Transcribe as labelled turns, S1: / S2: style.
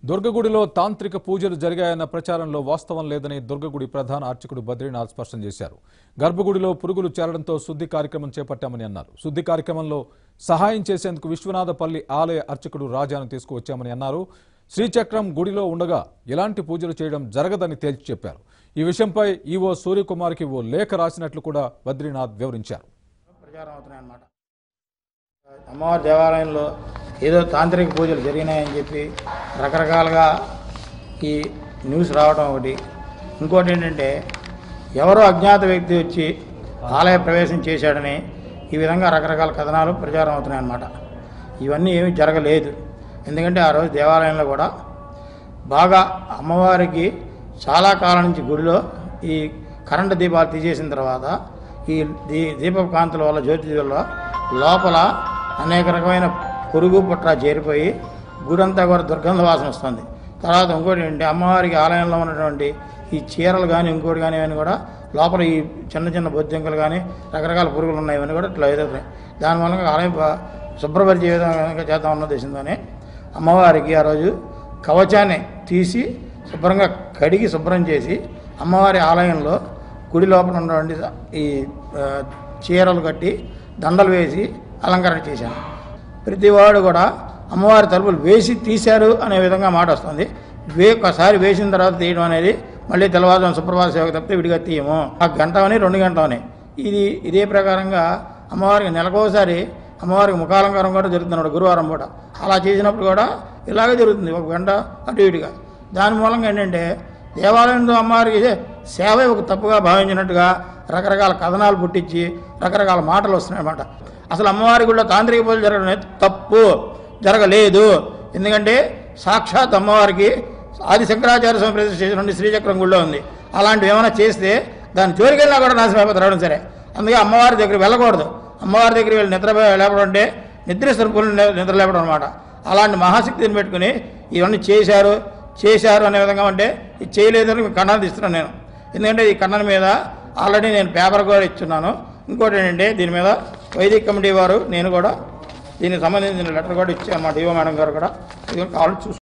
S1: దుర్గగుడిలో తాంత్రిక పూజలు జరిగాయన్న ప్రచారంలో వాస్తవం లేదని దుర్గగుడి ప్రధాన అర్చకుడు బద్రీనాథ్ స్పష్టం చేశారు గర్భగుడిలో పురుగులు చేరడంతో శుద్ధి కార్యక్రమం చేపట్టామని అన్నారు శుద్ధి కార్యక్రమంలో సహాయం చేసేందుకు విశ్వనాథపల్లి ఆలయ అర్చకుడు రాజాను తీసుకువచ్చామని అన్నారు శ్రీచక్రం గుడిలో ఉండగా ఎలాంటి పూజలు చేయడం జరగదని తేల్చి చెప్పారు ఈ విషయంపై ఈవో సూర్యకుమార్కి ఓ లేఖ రాసినట్లు కూడా బద్రీనాథ్ వివరించారు
S2: ప్రచారం అవుతున్నాయి అన్నమాట అమ్మవారి దేవాలయంలో ఏదో తాంత్రిక పూజలు జరిగినాయని చెప్పి రకరకాలుగా ఈ న్యూస్ రావడం ఒకటి ఇంకోటి ఏంటంటే ఎవరో అజ్ఞాత వ్యక్తి వచ్చి ఆలయ ప్రవేశం చేశాడని ఈ విధంగా రకరకాల కథనాలు ప్రచారం అవుతున్నాయి అన్నమాట ఇవన్నీ ఏమీ జరగలేదు ఎందుకంటే ఆ రోజు దేవాలయంలో కూడా బాగా అమ్మవారికి చాలా కాలం నుంచి గుడిలో ఈ కరెంటు దీపాలు తీసేసిన తర్వాత ఈ దీ దీపపు కాంతుల వల్ల జ్యోతి వల్ల లోపల అనేక రకమైన పురుగు పుట్ర చేరిపోయి గుడంతా కూడా దుర్గంధ వాసన వస్తుంది తర్వాత ఇంకోటి ఏంటి అమ్మవారికి ఆలయంలో ఉన్నటువంటి ఈ చీరలు కానీ ఇంకోటి కానీ ఇవన్నీ కూడా లోపల ఈ చిన్న చిన్న బొద్దింకలు కానీ రకరకాల పురుగులు ఉన్నాయి ఇవన్నీ కూడా ఇట్లా ఎదుగుతాయి దానివల్ల ఆలయం బా- శుభ్రపరిచే విధంగా చేద్దాం ఉన్న ఉద్దేశంతోనే అమ్మవారికి ఆ రోజు కవచాన్ని తీసి శుభ్రంగా కడిగి శుభ్రం చేసి అమ్మవారి ఆలయంలో గుడి లోపల ఉన్నటువంటి ఈ ఆ, చీరలు కట్టి దండలు వేసి అలంకరణ చేశాను ప్రతివాడు కూడా అమ్మవారి తలుపులు వేసి తీశారు అనే విధంగా మాట వస్తుంది వే ఒకసారి వేసిన తర్వాత తీయడం అనేది మళ్ళీ తెల్లవారుజాము సుప్రభాత సేవకు తప్పితే విడిగా తీయము ఆ గంట అని రెండు గంటలని ఇది ఇదే ప్రకారంగా అమ్మవారికి నెలకోసారి అమ్మవారికి ముఖాలంకారం కూడా జరుగుతున్నాడు గురువారం పూట అలా చేసినప్పుడు కూడా ఇలాగే జరుగుతుంది ఒక గంట అటు ఇటుగా దాని మూలంగా ఏంటంటే దేవాలయంతో అమ్మవారికి సేవ ఒక తప్పుగా భావించినట్టుగా రకరకాల కథనాలు పుట్టించి రకరకాల మాటలు వస్తున్నాయి అన్నమాట అసలు అమ్మవారి గుడిలో తాంత్రిక పూజలు జరగడం అనేది తప్పు జరగలేదు ఎందుకంటే సాక్షాత్ అమ్మవారికి ఆది శంకరాచార్య స్వామి ప్రతిష్ఠ చేసినటువంటి శ్రీచక్రం గుడిలో ఉంది అలాంటివి ఏమైనా చేస్తే దాని జోలికెళ్ళినా కూడా నాశనం అయిపోతారు రావడం సరే అందుకే అమ్మవారి దగ్గర వెళ్ళకూడదు అమ్మవారి దగ్గర వెళ్ళి నిద్ర లేపడం అంటే నిద్రిస్తున్న పుల్లు నిద్ర లేపడం అనమాట అలాంటి మహాశక్తిని పెట్టుకుని ఇవన్నీ చేశారు చేశారు అనే విధంగా అంటే ఇది చేయలేదని మీకు కన్నాలు ఇస్తున్నాను నేను ఎందుకంటే ఈ కన్నన మీద ఆల్రెడీ నేను పేపర్ కూడా ఇచ్చున్నాను ఇంకోటి ఏంటంటే దీని మీద వైదిక కమిటీ వారు నేను కూడా దీనికి సంబంధించిన లెటర్ కూడా ఇచ్చాను మా డిఓ మేడం గారు కూడా ఇది కావాలి చూసుకో